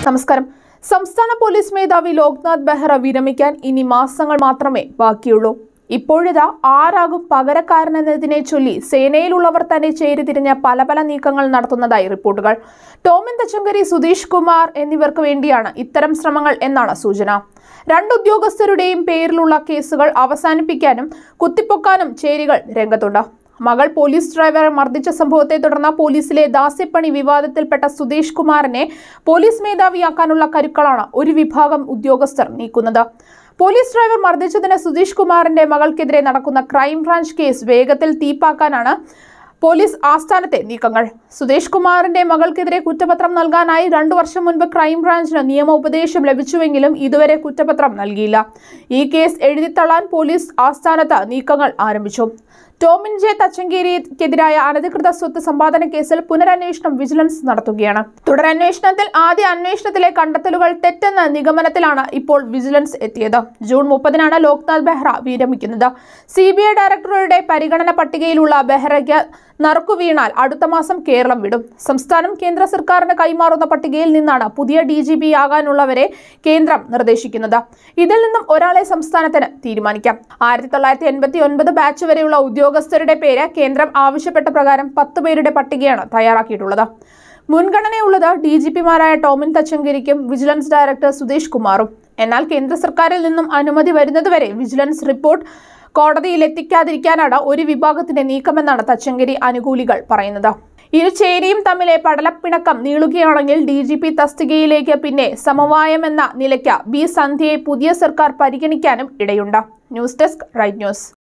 നമസ്കാരം സംസ്ഥാന പോലീസ് മേധാവി ലോക്നാഥ് ബെഹ്റ വിരമിക്കാൻ ഇനി മാസങ്ങൾ മാത്രമേ ബാക്കിയുള്ളൂ ഇപ്പോഴിതാ ആരാകും പകരക്കാരനെന്നതിനെ ചൊല്ലി സേനയിലുള്ളവർ തന്നെ ചേരിതിരിഞ്ഞ പല പല നീക്കങ്ങൾ നടത്തുന്നതായി റിപ്പോർട്ടുകൾ ടോമിൻ തച്ചങ്കരി സുധീഷ് കുമാർ എന്നിവർക്ക് വേണ്ടിയാണ് ഇത്തരം ശ്രമങ്ങൾ എന്നാണ് സൂചന രണ്ട് ഉദ്യോഗസ്ഥരുടെയും പേരിലുള്ള കേസുകൾ അവസാനിപ്പിക്കാനും കുത്തിപ്പൊക്കാനും ചേരികൾ രംഗത്തുണ്ട് മകൾ പോലീസ് ഡ്രൈവറെ മർദ്ദിച്ച സംഭവത്തെ തുടർന്ന് പോലീസിലെ ദാസ്യപ്പണി വിവാദത്തിൽപ്പെട്ട സുധീഷ് കുമാറിനെ പോലീസ് മേധാവിയാക്കാനുള്ള കരുക്കളാണ് ഒരു വിഭാഗം ഉദ്യോഗസ്ഥർ നീക്കുന്നത് പോലീസ് ഡ്രൈവർ മർദ്ദിച്ചതിന് സുധീഷ് കുമാറിന്റെ മകൾക്കെതിരെ നടക്കുന്ന ക്രൈംബ്രാഞ്ച് കേസ് വേഗത്തിൽ തീപ്പാക്കാനാണ് പോലീസ് ആസ്ഥാനത്തെ നീക്കങ്ങൾ സുധീഷ് കുമാറിന്റെ മകൾക്കെതിരെ കുറ്റപത്രം നൽകാനായി രണ്ടു വർഷം മുൻപ് ക്രൈംബ്രാഞ്ചിന് നിയമോപദേശം ലഭിച്ചുവെങ്കിലും ഇതുവരെ കുറ്റപത്രം നൽകിയില്ല ഈ കേസ് എഴുതിത്തള്ളാൻ പോലീസ് ആസ്ഥാനത്ത് നീക്കങ്ങൾ ആരംഭിച്ചു ടോമിൻ ജെ തച്ചങ്കേരിക്കെതിരായ അനധികൃത സ്വത്ത് സമ്പാദന കേസിൽ പുനരന്വേഷണം വിജിലൻസ് നടത്തുകയാണ് തുടരന്വേഷണത്തിൽ ആദ്യ അന്വേഷണത്തിലെ കണ്ടെത്തലുകൾ തെറ്റെന്ന നിഗമനത്തിലാണ് ഇപ്പോൾ വിജിലൻസ് എത്തിയത് ജൂൺ മുപ്പതിനാണ് ലോക്നാഥ് ബെഹ്റ വിരമിക്കുന്നത് സി ബി ഐ ഡയറക്ടറുടെ പരിഗണന പട്ടികയിലുള്ള ബെഹ്റയ്ക്ക് നറുക്കു വീണാൽ അടുത്ത മാസം കേരളം വിടും സംസ്ഥാനം കേന്ദ്ര സർക്കാരിന് കൈമാറുന്ന പട്ടികയിൽ നിന്നാണ് പുതിയ ഡി ജി പി ആകാനുള്ളവരെ കേന്ദ്രം നിർദ്ദേശിക്കുന്നത് ഇതിൽ നിന്നും ഒരാളെ സംസ്ഥാനത്തിന് തീരുമാനിക്കാം ആയിരത്തി തൊള്ളായിരത്തി എൺപത്തി ഒൻപത് ബാച്ച് വരെയുള്ള ഉദ്യോഗസ്ഥരുടെ പേര് കേന്ദ്രം ആവശ്യപ്പെട്ട പ്രകാരം പത്ത് പേരുടെ പട്ടികയാണ് തയ്യാറാക്കിയിട്ടുള്ളത് മുൻഗണനയുള്ളത് ഡി ജി പിമാരായ ടോമിൻ തച്ചങ്കരിക്കും വിജിലൻസ് ഡയറക്ടർ സുധീഷ് കുമാറും എന്നാൽ കേന്ദ്ര സർക്കാരിൽ നിന്നും അനുമതി വരുന്നതുവരെ വിജിലൻസ് റിപ്പോർട്ട് കോടതിയിൽ എത്തിക്കാതിരിക്കാനാണ് ഒരു വിഭാഗത്തിന്റെ നീക്കമെന്നാണ് തച്ചങ്കരി അനുകൂലികൾ പറയുന്നത് ഇരു ചേരിയും തമ്മിലെ പടലപ്പിണക്കം നീളുകയാണെങ്കിൽ ഡി ജി പി തസ്തികയിലേക്ക് പിന്നെ സമവായമെന്ന നിലയ്ക്ക് ബി സന്ധ്യയെ പുതിയ സർക്കാർ പരിഗണിക്കാനും ഇടയുണ്ട് ന്യൂസ് ഡെസ്ക് റൈറ്റ് ന്യൂസ്